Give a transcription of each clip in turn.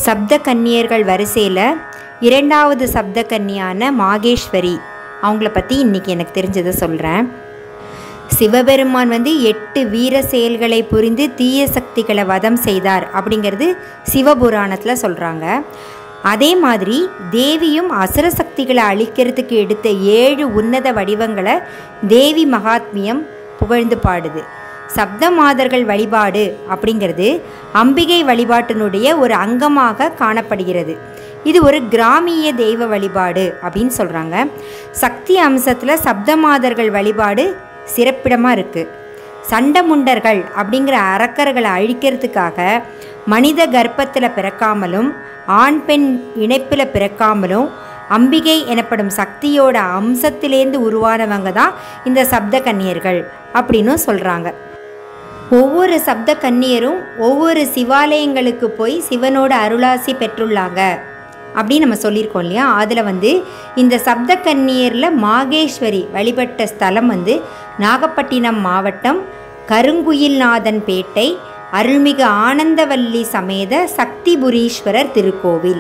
சப்த கன்னியர்கள் வரிசையில் இரண்டாவது சப்த கன்னியான மாகேஸ்வரி அவங்கள பற்றி இன்றைக்கி எனக்கு தெரிஞ்சதை சொல்கிறேன் சிவபெருமான் வந்து எட்டு வீர செயல்களை புரிந்து தீய சக்திகளை வதம் செய்தார் அப்படிங்கிறது சிவபுராணத்தில் சொல்கிறாங்க அதே மாதிரி தேவியும் அசுர சக்திகளை அழிக்கிறதுக்கு எடுத்த ஏழு உன்னத வடிவங்களை தேவி மகாத்மியம் புகழ்ந்து பாடுது சப்த மாதர்கள் வழிபாடு அப்படிங்கிறது அம்பிகை வழிபாட்டினுடைய ஒரு அங்கமாக காணப்படுகிறது இது ஒரு கிராமிய தெய்வ வழிபாடு அப்படின்னு சொல்கிறாங்க சக்தி அம்சத்தில் சப்தமாதர்கள் வழிபாடு சிறப்பிடமாக இருக்குது சண்டமுண்டர்கள் அப்படிங்கிற அரக்கர்களை அழிக்கிறதுக்காக மனித கர்ப்பத்தில் பிறக்காமலும் ஆண் பெண் இணைப்பில் பிறக்காமலும் அம்பிகை எனப்படும் சக்தியோட அம்சத்திலேருந்து உருவானவங்க தான் இந்த சப்த கன்னியர்கள் அப்படின்னு சொல்கிறாங்க ஒவ்வொரு சப்த கன்னியரும் ஒவ்வொரு சிவாலயங்களுக்கு போய் சிவனோட அருளாசி பெற்றுள்ளாங்க அப்படின்னு நம்ம சொல்லியிருக்கோம் இல்லையா அதில் வந்து இந்த சப்த கன்னியரில் மாகேஸ்வரி வழிபட்ட ஸ்தலம் வந்து நாகப்பட்டினம் மாவட்டம் கருங்குயில்நாதன் பேட்டை அருள்மிகு ஆனந்தவல்லி சமேத சக்திபுரீஸ்வரர் திருக்கோவில்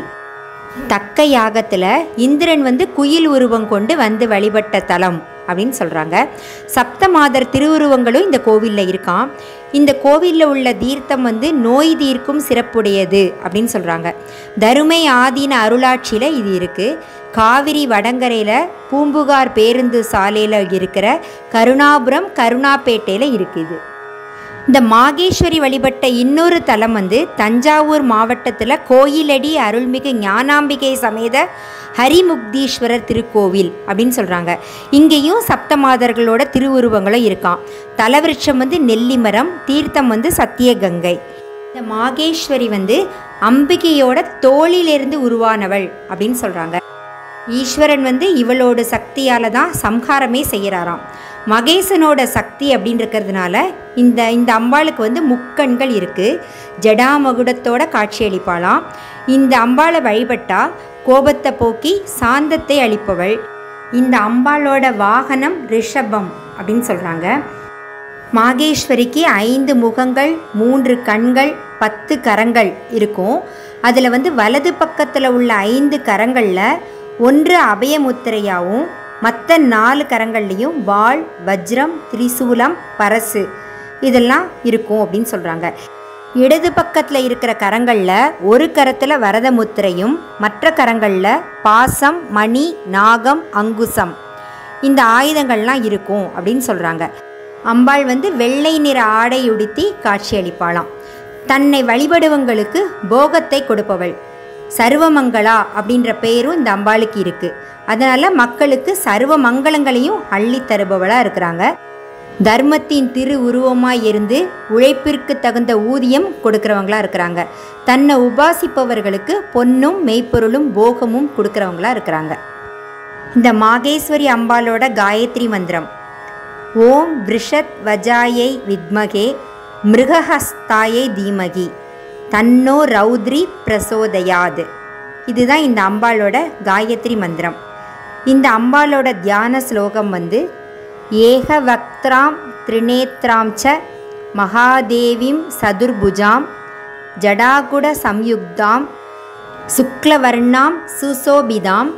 தக்க யாகத்தில் இந்திரன் வந்து குயில் உருவம் கொண்டு வந்து வழிபட்ட தலம் அப்படின்னு சொல்கிறாங்க சப்தமாதர் திருவுருவங்களும் இந்த கோவிலில் இருக்கான் இந்த கோவிலில் உள்ள தீர்த்தம் வந்து நோய் தீர்க்கும் சிறப்புடையது அப்படின்னு சொல்கிறாங்க தருமை ஆதீன அருளாட்சியில் இது இருக்குது காவிரி வடங்கரையில் பூம்புகார் பேருந்து சாலையில் இருக்கிற கருணாபுரம் கருணாப்பேட்டையில் இருக்குது இந்த மாகேஸ்வரி வழிபட்ட இன்னொரு தலம் வந்து தஞ்சாவூர் மாவட்டத்தில் கோயிலடி அருள்மிகு ஞானாம்பிகை சமேத ஹரிமுக்தீஸ்வரர் திருக்கோவில் அப்படின்னு சொல்கிறாங்க இங்கேயும் சப்தமாதர்களோட திருவுருவங்களும் இருக்கான் தலவிருட்சம் வந்து நெல்லிமரம் தீர்த்தம் வந்து சத்தியகங்கை இந்த மாகேஸ்வரி வந்து அம்பிகையோட தோளிலிருந்து உருவானவள் அப்படின்னு சொல்கிறாங்க ஈஸ்வரன் வந்து இவளோட சக்தியால் தான் சம்ஹாரமே செய்கிறாராம் மகேசனோட சக்தி அப்படின்னு இருக்கிறதுனால இந்த இந்த அம்பாளுக்கு வந்து முக்கண்கள் இருக்குது ஜடாமகுடத்தோட காட்சியளிப்பாளாம் இந்த அம்பாளை வழிபட்டா கோபத்தை போக்கி சாந்தத்தை அளிப்பவள் இந்த அம்பாளோட வாகனம் ரிஷபம் அப்படின்னு சொல்கிறாங்க மாகேஸ்வரிக்கு ஐந்து முகங்கள் மூன்று கண்கள் பத்து கரங்கள் இருக்கும் அதில் வந்து வலது பக்கத்தில் உள்ள ஐந்து கரங்களில் ஒன்று அபயமுத்திரையாகவும் மற்ற நாலு கரங்கள்லேயும் வாள் வஜ்ரம் திரிசூலம் பரசு இதெல்லாம் இருக்கும் அப்படின்னு சொல்கிறாங்க இடது பக்கத்தில் இருக்கிற கரங்களில் ஒரு கரத்தில் வரத முத்திரையும் மற்ற கரங்களில் பாசம் மணி நாகம் அங்குசம் இந்த ஆயுதங்கள்லாம் இருக்கும் அப்படின்னு சொல்கிறாங்க அம்பாள் வந்து வெள்ளை நிற ஆடை உடுத்தி காட்சியளிப்பாளாம் தன்னை வழிபடுவங்களுக்கு போகத்தை கொடுப்பவள் சர்வமங்களா அப்படின்ற பெயரும் இந்த அம்பாளுக்கு இருக்குது அதனால் மக்களுக்கு சர்வ மங்களங்களையும் அள்ளி தருபவளாக இருக்கிறாங்க தர்மத்தின் திரு உருவமாக இருந்து உழைப்பிற்கு தகுந்த ஊதியம் கொடுக்குறவங்களா இருக்கிறாங்க தன்னை உபாசிப்பவர்களுக்கு பொன்னும் மெய்ப்பொருளும் போகமும் கொடுக்குறவங்களா இருக்கிறாங்க இந்த மாகேஸ்வரி அம்பாளோட காயத்ரி மந்திரம் ஓம் விஷத் வஜாயை வித்மகே மிருகஹஸ்தாயை தீமகி தன்னோ ரௌத்ரி பிரசோதயாது இதுதான் இந்த அம்பாளோட காயத்ரி மந்திரம் இந்த அம்பாளோட தியான ஸ்லோகம் வந்து ஏகவக்திராம் திரிநேத்ராம் ச மகாதேவிம் சதுர்புஜாம் ஜடாகுட சம்யுக்தாம் சுக்லவர்ணாம் சுசோபிதாம்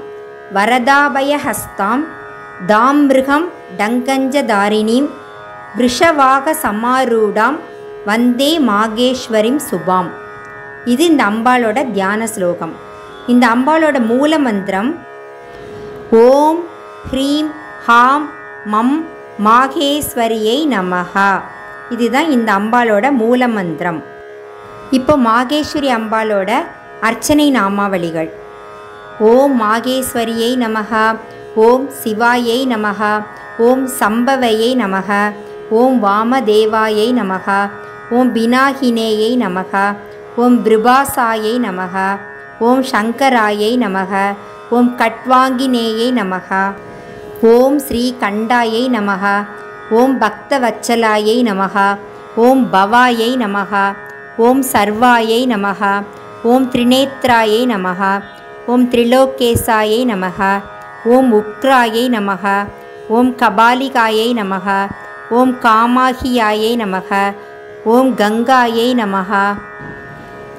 வரதாபயஹஸ்தாம் தாமிருகம் டங்கஞ்சதாரிணீம் விஷவாக சமாரூடாம் வந்தே மாகேஸ்வரிம் சுபாம் இது இந்த அம்பாளோட தியான ஸ்லோகம் இந்த அம்பாளோட மூல மந்திரம் ஓம் ஹ்ரீம் ஹாம் மம் மாகேஸ்வரியை நமஹா இதுதான் இந்த அம்பாளோட மூல மந்திரம் இப்போ மாகேஸ்வரி அம்பாளோட அர்ச்சனை நாமாவளிகள் ஓம் மாகேஸ்வரியை நமஹா ஓம் சிவாயை நமஹா ஓம் சம்பவையை நமஹா ஓம் வாமதேவாயை நமஹா ஓம் பினாகினேயை நமஹா ஓம் பிருபாசாயை நமஹா ஓம் சங்கராயை நமஹ ஓம் கட்வாங்கினேயை நமஹ ஓம் ஸ்ரீ கண்டாயை நமஹ ஓம் பக்தவச்சலாயை நமஹ ஓம் பவாயை நமஹ ஓம் சர்வாயை நமஹ ஓம் திரிநேத்ராயை நமஹ ஓம் திரிலோகேசாயை நமஹ ஓம் உக்ராயை நமஹ ஓம் கபாலிகாயை நமஹ ஓம் காமாகியாயை நமஹ ஓம் கங்காயை நமஹ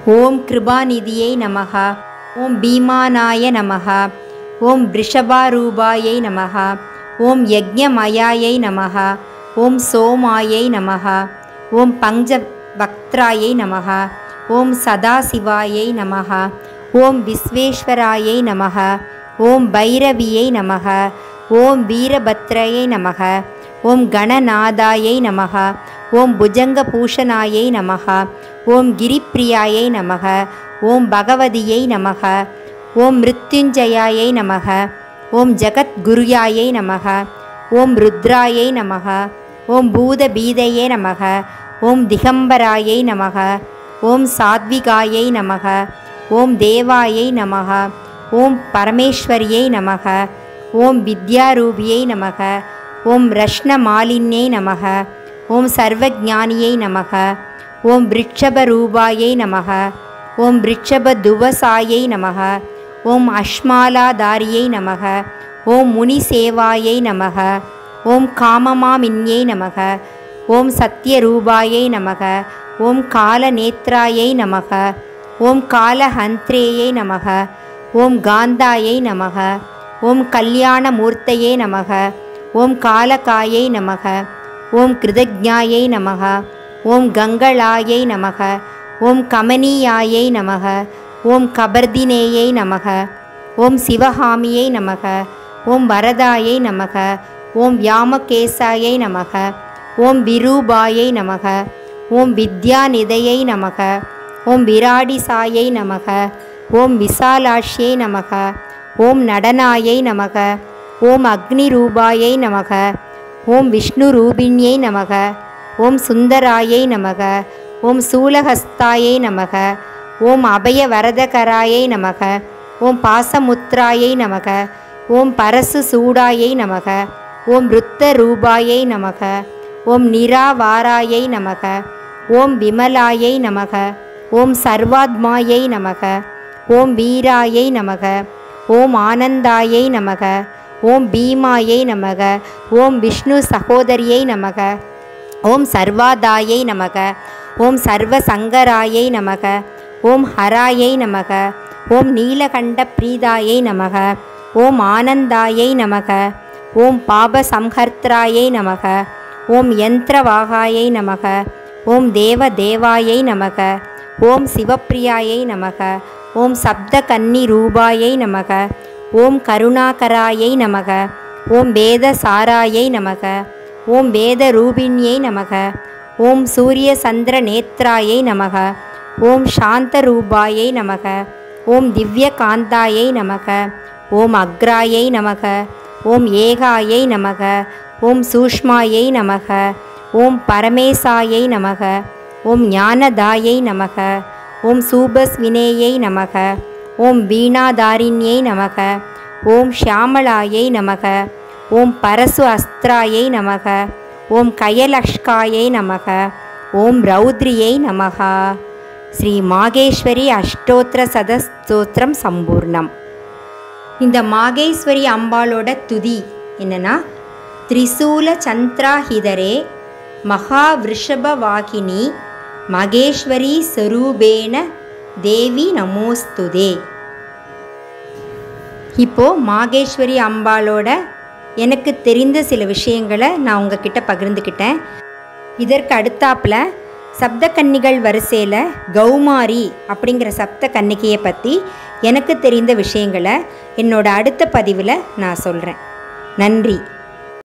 ஓம் கிருபாநிதியை நமக ஓம் பீமானாய நமக ஓம் ரிஷபாரூபாயை நமக ஓம் யஜ்ஞமயாயை நமக ஓம் சோமாயை நமக ஓம் பஞ்ச பக்திராயை நமக ஓம் சதாசிவாயை நமக ஓம் விஸ்வேஸ்வராயை நமக ஓம் பைரவியை நமக ஓம் வீரபத்ரையை நமக ஓம் கணநாதாயை நமக ஓம் புஜங்கபூஷணாயை நமக ஓம் கிரிப்பிரியாயை நமக ஓம் பகவதியை நமக ஓம் மிருத்யுஞ்சயாயை நமக ஓம் ஜகத்குருயாயை நமக ஓம் ருத்ராயை நமக ஓம் பூதபீதையே நமக ஓம் திகம்பராயை நமக ஓம் சாத்விகாயை நமக ஓம் தேவாயை நமக ஓம் பரமேஸ்வரியை நமக ஓம் வித்யாரூபியை நமக ஓம் ரஷ்ணமாலின்யை நமக ஓம் சர்வஜானியை நமக ஓம் விருட்சபரூபாயை நமக ஓம் விருட்சபதுவசாயை நமக ஓம் அஷ்மாலாதாரியை நமக ஓம் முனிசேவாயை நமக ஓம் காமமாமின்யை நமக ஓம் சத்யரூபாயை நமக ஓம் காலநேத்ராயை நமக ஓம் காலஹந்த்ரேயை நமக ஓம் காந்தாயை நமக ஓம் கல்யாணமூர்த்தையே நமக ஓம் காலகாயை நமக ஓம் கிருதஜாயை நமக ஓம் கங்களாயை நமக ஓம் கமனியாயை நமக ஓம் கபர்தினேயை நமக ஓம் சிவகாமியை நமக ஓம் வரதாயை நமக ஓம் வியாமகேசாயை நமக ஓம் விரூபாயை நமக ஓம் வித்யாநிதையை நமக ஓம் விராடிசாயை நமக ஓம் விசாலாட்சியை நமக ஓம் நடனாயை நமக ஓம் அக்னி ரூபாயை நமக ஓம் விஷ்ணு ரூபிண்யை நமக ஓம் சுந்தராயை நமக ஓம் சூலஹஸ்தாயை நமக ஓம் அபய வரதகராயை நமக ஓம் பாசமுத்ராயை நமக ஓம் பரசு சூடாயை நமக ஓம் ருத்த ரூபாயை நமக ஓம் நிராவாராயை நமக ஓம் விமலாயை நமக ஓம் சர்வாத்மாயை நமக ஓம் வீராயை நமக ஓம் ஆனந்தாயை நமக ஓம் பீமாயை நமக ஓம் விஷ்ணு சகோதரியை நமக ஓம் சர்வாதாயை நமக ஓம் சர்வசங்கராயை நமக ஓம் ஹராயை நமக ஓம் நீலகண்ட பிரீதாயை நமக ஓம் ஆனந்தாயை நமக ஓம் பாபசம்ஹர்த்ராயை நமக ஓம் யந்திரவாகாயை நமக ஓம் தேவ தேவாயை நமக ஓம் சிவப்பிரியாயை நமக ஓம் சப்த கன்னி ரூபாயை நமக ஓம் கருணாகராயை நமக ஓம் வேத சாராயை நமக ஓம் வேத ரூபிண்யை நமக ஓம் சூரிய சந்திர நேத்ராயை நமக ஓம் சாந்த ரூபாயை நமக ஓம் திவ்ய காந்தாயை நமக ஓம் அக்ராயை நமக ஓம் ஏகாயை நமக ஓம் சூஷ்மாயை நமக ஓம் பரமேசாயை நமக ஓம் ஞானதாயை நமக ஓம் சூபஸ்வினேயை நமக ஓம் வீணாதாரிண்யை நமக ஓம் ஷியாமளாயை நமக ஓம் பரசு அஸ்திராயை நமக ஓம் கயலஷ்காயை நமக ஓம் ரௌத்ரியை நமக ஸ்ரீ மாகேஸ்வரி அஷ்டோத்திர சதஸ்தோத்திரம் சம்பூர்ணம் இந்த மாகேஸ்வரி அம்பாளோட துதி என்னன்னா திரிசூல சந்திராஹிதரே மகாவிருஷபவாகினி மகேஸ்வரி ஸ்வரூபேன தேவி நமோஸ்துதே இப்போ மாகேஸ்வரி அம்பாளோட எனக்கு தெரிந்த சில விஷயங்களை நான் உங்ககிட்ட பகிர்ந்துக்கிட்டேன் இதற்கு அடுத்தாப்புல சப்த கன்னிகள் வரிசையில் கௌமாரி அப்படிங்கிற சப்த கன்னிகையை பற்றி எனக்கு தெரிந்த விஷயங்களை என்னோட அடுத்த பதிவில் நான் சொல்கிறேன் நன்றி